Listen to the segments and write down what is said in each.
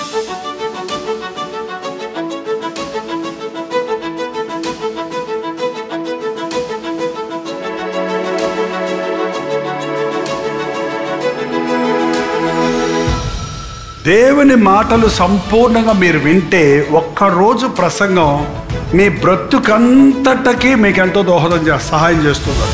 దేవుని మాటలు సంపూర్ణంగా మీరు వింటే ఒక్కరోజు ప్రసంగం మీ బ్రతుకంతటకి మీకు ఎంతో దోహదం చే సహాయం చేస్తున్నారు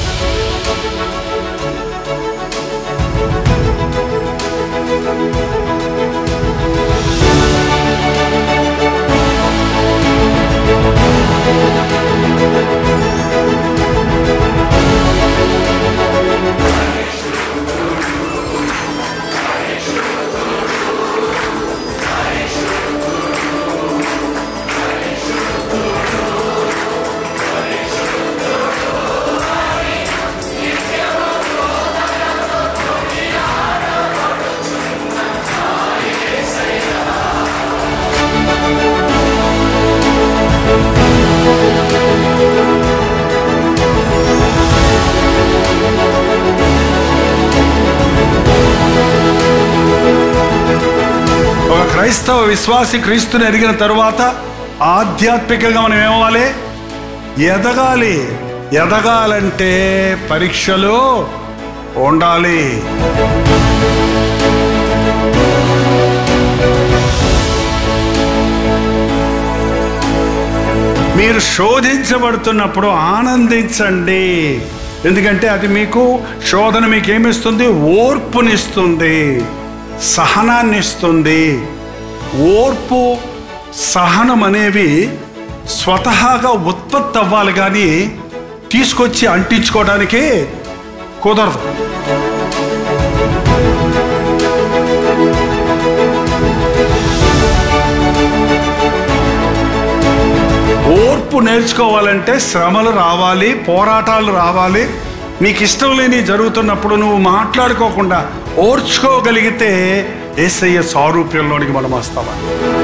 ఒక క్రైస్తవ విశ్వాసి క్రీస్తుని ఎరిగిన తరువాత ఆధ్యాత్మికంగా మనం ఏమవ్వాలి ఎదగాలి ఎదగాలంటే పరీక్షలు ఉండాలి మీరు శోధించబడుతున్నప్పుడు ఆనందించండి ఎందుకంటే అది మీకు శోధన మీకు ఏమిస్తుంది ఓర్పునిస్తుంది సహనాన్ని ఇస్తుంది ఓర్పు సహనం అనేవి స్వతహాగా ఉత్పత్తి అవ్వాలి కానీ తీసుకొచ్చి అంటించుకోవడానికి కుదరదు ఓర్పు నేర్చుకోవాలంటే శ్రమలు రావాలి పోరాటాలు రావాలి నీకు ఇష్టం లేని జరుగుతున్నప్పుడు నువ్వు మాట్లాడుకోకుండా ఓర్చుకోగలిగితే ఏసయ్య సారూప్యంలోనికి మనం వస్తామా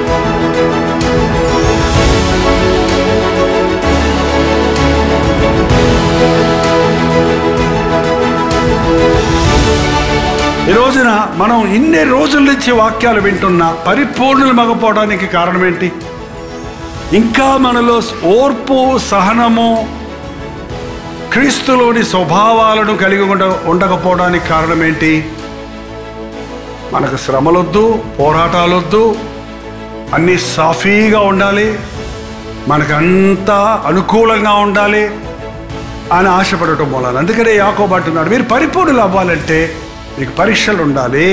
ఈ రోజున మనం ఇన్ని రోజుల నుంచి వాక్యాలు వింటున్నా పరిపూర్ణులు మగపోవడానికి కారణం ఏంటి ఇంకా మనలో ఓర్పు సహనము క్రీస్తులోని స్వభావాలను కలిగి ఉండ ఉండకపోవడానికి కారణం ఏంటి మనకు శ్రమలొద్దు పోరాటాలొద్దు అన్నీ సాఫీగా ఉండాలి మనకంతా అనుకూలంగా ఉండాలి అని ఆశపడటం మూలాన అందుకనే యాకోబు అంటున్నాడు మీరు పరిపూర్ణులు అవ్వాలంటే మీకు పరీక్షలు ఉండాలి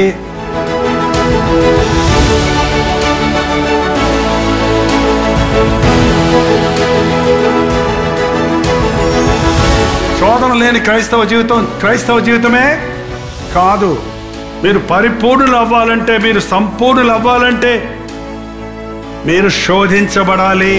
శోధన లేని క్రైస్తవ జీవితం క్రైస్తవ జీవితమే కాదు మీరు పరిపూర్ణులు అవ్వాలంటే మీరు సంపూర్ణులు అవ్వాలంటే మీరు శోధించబడాలి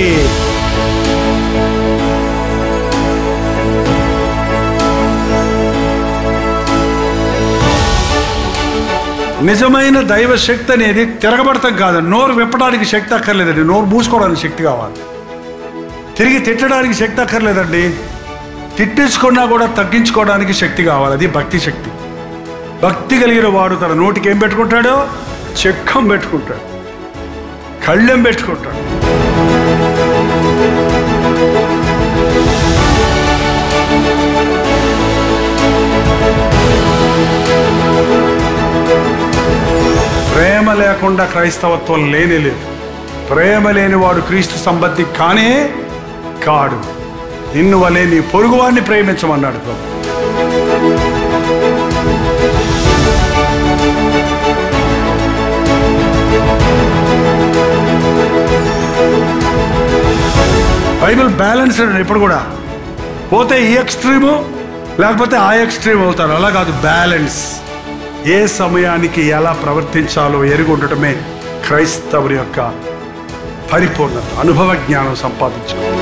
నిజమైన దైవ శక్తి అనేది తిరగబడతాం కాదు నోరు విప్పడానికి శక్తి అక్కర్లేదండి నోరు మూసుకోవడానికి శక్తి కావాలి తిరిగి తిట్టడానికి శక్తి అక్కర్లేదండి తిట్టించుకున్నా కూడా తగ్గించుకోవడానికి శక్తి కావాలి అది భక్తి శక్తి భక్తి కలిగిన వాడు తన నోటికి ఏం పెట్టుకుంటాడో చెక్కం పెట్టుకుంటాడు కళ్ళెం పెట్టుకుంటాడు ప్రేమ లేకుండా క్రైస్తవత్వం లేనే లేదు ప్రేమ లేనివాడు క్రీస్తు సంబంధి కానే కాడు నిన్ను వలే నీ పొరుగువాడిని ప్రేమించమన్నాడు ప్రభు బైబిల్ బ్యాలెన్స్ ఇప్పుడు కూడా పోతే ఈ ఎక్స్ట్రీము లేకపోతే ఆ ఎక్స్ట్రీమ్ అవుతారు అలా కాదు బ్యాలెన్స్ ఏ సమయానికి ఎలా ప్రవర్తించాలో ఎరిగి ఉండటమే క్రైస్తవుని యొక్క పరిపూర్ణత అనుభవ జ్ఞానం సంపాదించడం